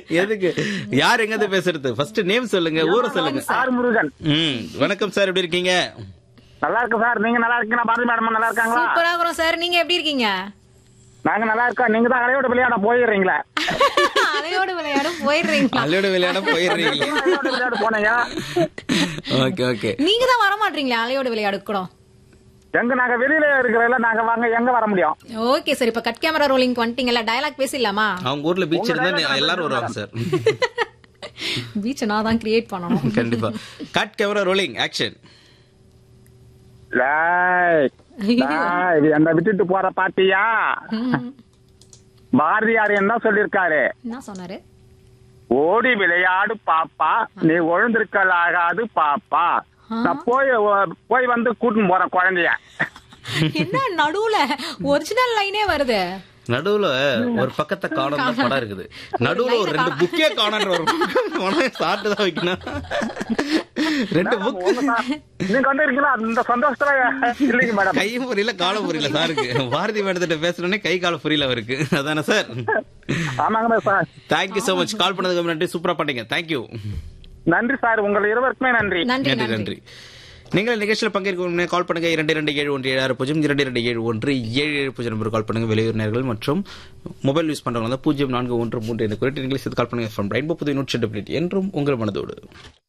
எதுக்கு யார் எங்க இருந்து பேசுறது ஃபர்ஸ்ட் நேம் சொல்லுங்க ஊரை சொல்லுங்க ஆர் முருகன் ம் வணக்கம் சார் எப்படி இருக்கீங்க நல்லா இருக்கு சார் நீங்க நல்லா இருக்கீங்களா பாரதி மேடம் நல்லா இருக்காங்களா சூப்பரா இருக்கிறோம் சார் நீங்க எப்படி இருக்கீங்க நாங்க நல்லா இருக்கோம் நீங்க தான் அலையோட விளையாட போயிடுறீங்களா அலையோடு விளையாட போயிடுறீங்களா அலையோட விளையாட போயிடுறீங்க அலையோட விளையாட போனீங்க ஓகே ஓகே நீங்க தான் வர மாட்டீங்களா அலையோடு விளையாட கூட எங்க நாங்க வெளியில இருக்கிறதுல நாங்க வாங்க எங்க வர முடியும் ஓகே சார் இப்ப கட் கேமரா ரோலிங் வந்துட்டீங்கல்ல டயலாக் பேசிடலாமா அவங்க ஊர்ல பீச் இருந்தா எல்லாரும் வருவாங்க சார் பீச் நான் தான் கிரியேட் பண்ணணும் கண்டிப்பா கட் கேமரா ரோலிங் ஆக்ஷன் டேய், டேய், இது என்ன விட்டுட்டு போற பாட்டியா ம். பாரதியார் என்ன சொல்லிருக்காரு என்ன சொன்னாரு ஓடி விளையாடு பாப்பா நீ ஒழுந்திருக்கலாகாது பாப்பா நான் போய் போய் வந்து கூட்டின்னு போறேன் குழந்தைய என்ன நடுவுல ஒரிஜினல் லைனே வருது நடுவுல ஒரு பக்கத்தை காணும் தான் படம் இருக்குது நடுவுல ஒரு ரெண்டு புக்கே காணன்ற ஒரு சாப்பிட்டு தான் வைக்கணும் ரெண்டு புக் நீங்க வந்து இருக்கீங்களா அந்த சந்தோஷத்துல இல்லைங்க மேடம் கையும் புரியல காலம் புரியல சாருக்கு பாரதி மேடத்திட்ட பேசுறோன்னே கை காலம் புரியல அவருக்கு அதானே சார் ஆமாங்க sir thank you so much call பண்ணதுக்கு நன்றி சூப்பரா பண்ணீங்க தேங்க்யூ நன்றி சார் உங்கள் இருவருக்குமே நன்றி நன்றி நன்றி நன்றி நன்றி நீங்கள் நிகழ்ச்சியில் பங்கேற்க கால் பண்ணுங்க இரண்டு இரண்டு ஏழு ஒன்று ஏழு ஆறு பூஜ்ஜியம் இரண்டு இரண்டு ஏழு ஒன்று ஏழு ஏழு பூஜ்ஜியம் நம்பர் கால் பண்ணுங்க வெளியூர் நேர்கள் மற்றும் மொபைல் யூஸ் பண்றவங்க வந்து பூஜ்ஜியம் நான்கு ஒன்று மூன்று என்று குறித்து நீங்கள் கால் பண்ணுங்க ஃப்ரம் ரெயின்போ புது நூற்றி என்றும் உங்கள் மனதோடு